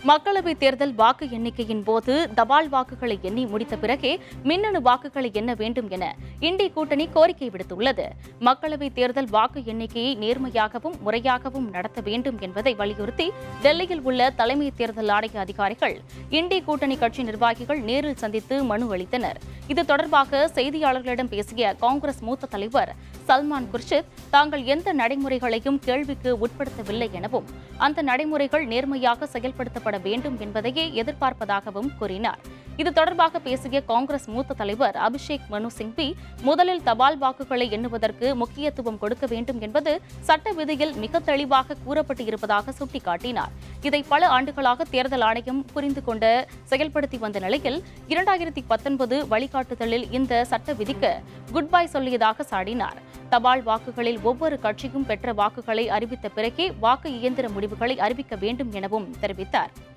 மக்களவைத் தேர்தல் வாக்கு எண்ணிக்கையின் போது தபால் வாக்குகளை எண்ணி முடித்த பிறகே மின்னணு வாக்குகளை எண்ண வேண்டும் என இண்டி கூட்டணி கோரிக்கை விடுத்துள்ளது மக்களவைத் தேர்தல் வாக்கு எண்ணிக்கையை நேர்மையாகவும் முறையாகவும் நடத்த வேண்டும் என்பதை வலியுறுத்தி டெல்லியில் உள்ள தலைமை தேர்தல் ஆணைய அதிகாரிகள் இண்டி கூட்டணி கட்சி நிர்வாகிகள் நேரில் சந்தித்து மனு அளித்தனர் இது தொடர்பாக செய்தியாளர்களிடம் பேசிய காங்கிரஸ் மூத்த தலைவர் சல்மான் குர்ஷித் தாங்கள் எந்த நடைமுறைகளையும் கேள்விக்கு உட்படுத்தவில்லை எனவும் அந்த நடைமுறைகள் நேர்மையாக செயல்படுத்தப்பட வேண்டும் என்பதையே எதிர்பார்ப்பதாகவும் கூறினார் இது தொடர்பாக பேசிய காங்கிரஸ் மூத்த தலைவர் அபிஷேக் மனு சிங்வி முதலில் தபால் வாக்குகளை எண்ணுவதற்கு முக்கியத்துவம் கொடுக்க வேண்டும் என்பது சட்ட விதியில் மிக தெளிவாக கூறப்பட்டு இருப்பதாக சுட்டிக்காட்டினார் இதை பல ஆண்டுகளாக தேர்தல் ஆணையம் புரிந்து கொண்டு செயல்படுத்தி வந்த நிலையில் இரண்டாயிரத்தி பத்தொன்பது வழிகாட்டுதலில் இந்த சட்ட விதிக்கு குட் பை சொல்லியதாக சாடினார் தபால் வாக்குகளில் ஒவ்வொரு கட்சியும் பெற்ற வாக்குகளை அறிவித்த பிறகே வாக்கு இயந்திர முடிவுகளை அறிவிக்க வேண்டும் எனவும் தெரிவித்தார்